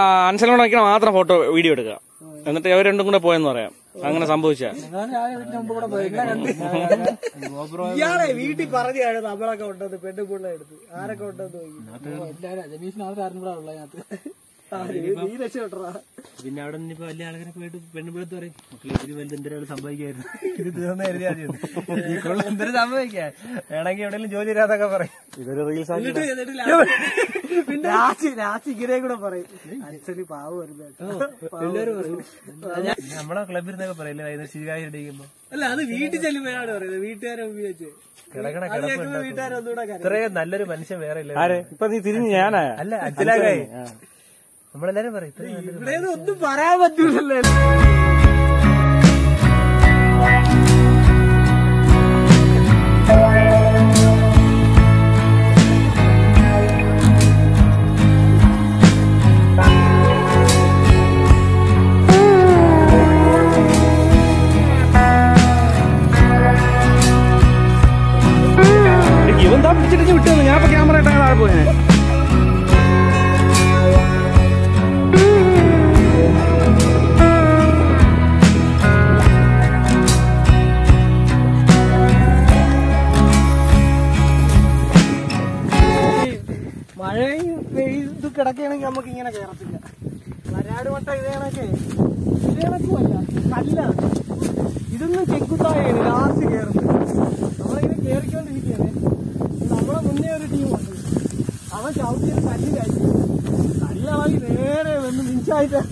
അൻസലോട് നിൽക്കണ മാത്രം photo video എടുക്കുക എന്നിട്ട് ഇവർ രണ്ടും കൂടെ പോയെന്ന് പറയാം അങ്ങനെ സംഭവിച്ച ഇയാളെ വീട്ടിൽ പറഞ്ഞാണ് നമ്മളൊക്കെ ഉണ്ടെന്ന് പെണ്ണുപിള്ള എടുത്ത് ആരൊക്കെ ഉണ്ടെന്ന് നീ രക്ഷപ്പെട്ടാ പിന്നെ അവിടെ നിന്ന് ഇപ്പൊ വലിയ ആളുകളെ പോയിട്ട് പെണ്ണുപിടുത്ത് പറയും മക്കളെ ഇതിന് വലുത് എന്തെങ്കിലും സംഭവിക്കായിരുന്നു ഇത് തീർന്ന കരുതിയാൽ ഈ കൊള്ള എന്തൊരു സംഭവിക്കാൻ വേണമെങ്കിൽ എവിടെയെങ്കിലും ജോലി ഇല്ലാതൊക്കെ പറയും ഇതൊരു റീൽസ് ആക്കി പിന്നെ രാശി രാശി ഇങ്ങനെ കൂടെ പറയും അച്ഛന് പാവം എല്ലാവരും പറയും നമ്മളെ ക്ലബിൽ നിന്നൊക്കെ പറയില്ലേ വൈകുന്നേരം ശിവായി ഇടിക്കുമ്പോ അല്ല അത് വീട്ടിൽ ചെല്ലുമ്പോഴാണ് പറയുന്നത് വീട്ടുകാരെ ഉപയോഗിച്ച് കിടക്കണ അത് കേൾക്കുമ്പോ വീട്ടുകാരൊന്നുകൂടെ കരയും. ഇത്രയും നല്ലൊരു മനുഷ്യൻ വേറെ ഇല്ല ആരെ ഇപ്പൊ നീ തിരിഞ്ഞ് ഞാനാ അല്ല അച്ഛനാകായി നമ്മളെല്ലാരും പറയും ഇത്രയും നല്ലൊരു ഇവിടെയൊന്നും ഒന്നും പറയാൻ പറ്റൂലല്ലോ ഇവൻ താ പിടിച്ചിട്ട് വിട്ടു ഞാൻ ഇപ്പൊ ക്യാമറ ഇട്ടാ താഴെ പോയെ മഴയും പെയ്ത് കിടക്കുകയാണെങ്കിൽ നമുക്ക് ഇങ്ങനെ കയറത്തില്ല വരാട് വട്ട ഇതേണൊക്കെ ഇതേണക്കുമല്ല കല്ലാണ് ഇതൊന്നും ചെക്കുത്തായാണ് ലാസ്റ്റ് കയറുന്നത് നമ്മളിങ്ങനെ കയറിക്കൊണ്ടിരിക്കുകയാണ് നമ്മളെ മുന്നേ ഒരു ടീമുണ്ട് അവൻ ചവിട്ടിയത് കല്ലിലായി കല്ലാളി നേരെ വന്ന് മിഞ്ചായിട്ട്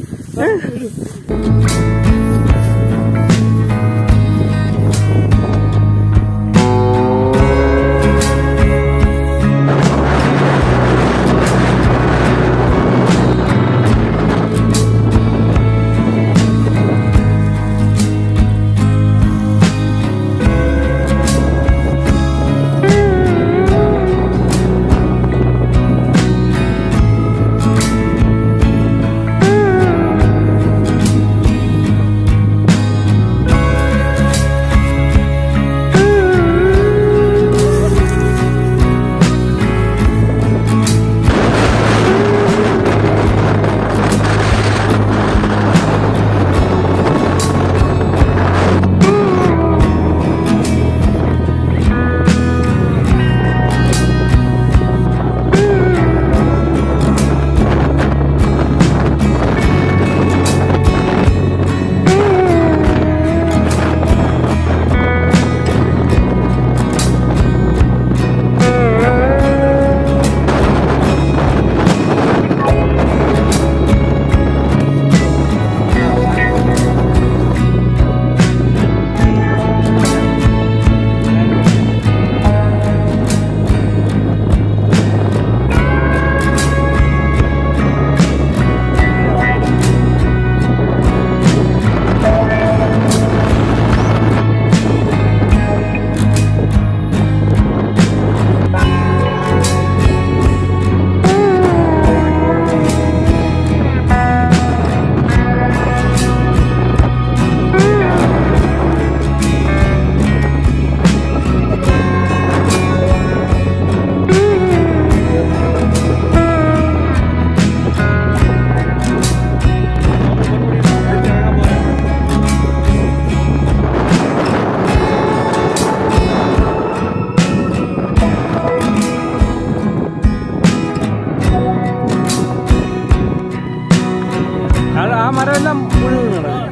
അത് ആ മരം എല്ലാം മുഴുവൻ കിടക്കും.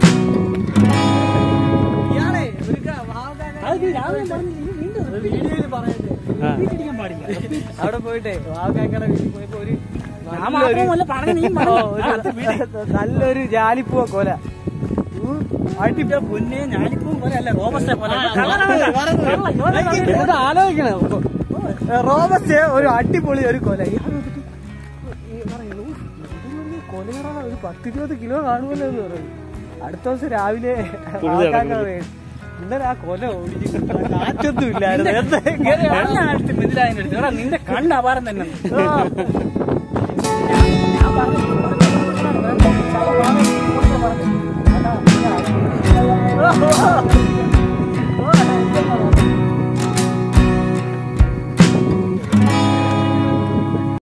ഇയാളെ ഒരു ക- വാവക്കാക്ക- വീഡിയോയില് പറയട്ടെ. ആ. വീട്ടിലിരിക്കാൻ പാടില്ല. അവിടെ പോയിട്ടേ വാവക്കാക്കയുടെ വീട്ടിൽ പോയപ്പോ ഒരു നല്ലൊരു- ഓ, ഒരു നല്ലൊരു ജാലിപ്പൂവ കൊല അടിപ്പ പൊന്നെ ഞാലിപ്പൂവും പോലെ അല്ല റോബസ്റ്റ പോലെ എന്നിട്ട് ആലോചിക്കണേ റോബസ്റ്റ് ഒരു അടിപൊളി ഒരു കൊല ഇയാൾ നോക്കിയിട്ട് ഈ പറയുന്നു, "ഉഫ്, ഇത് വലിയ കൊലയടാ ഒരു പത്തിരുപത് കിലോ കാണുമല്ലോ എന്ന് പറയും അടുത്ത ദിവസം രാവിലെ ആൾക്കാരുടെ വേ- ഇന്നലെ ആ കൊല ഓടിച്ചു കാറ്റൊന്നും ഇല്ലായിരുന്നു എന്താ ഇങ്ങനെ? നിന്റെ കണ്ണ് അപാരം തന്നെ ആ,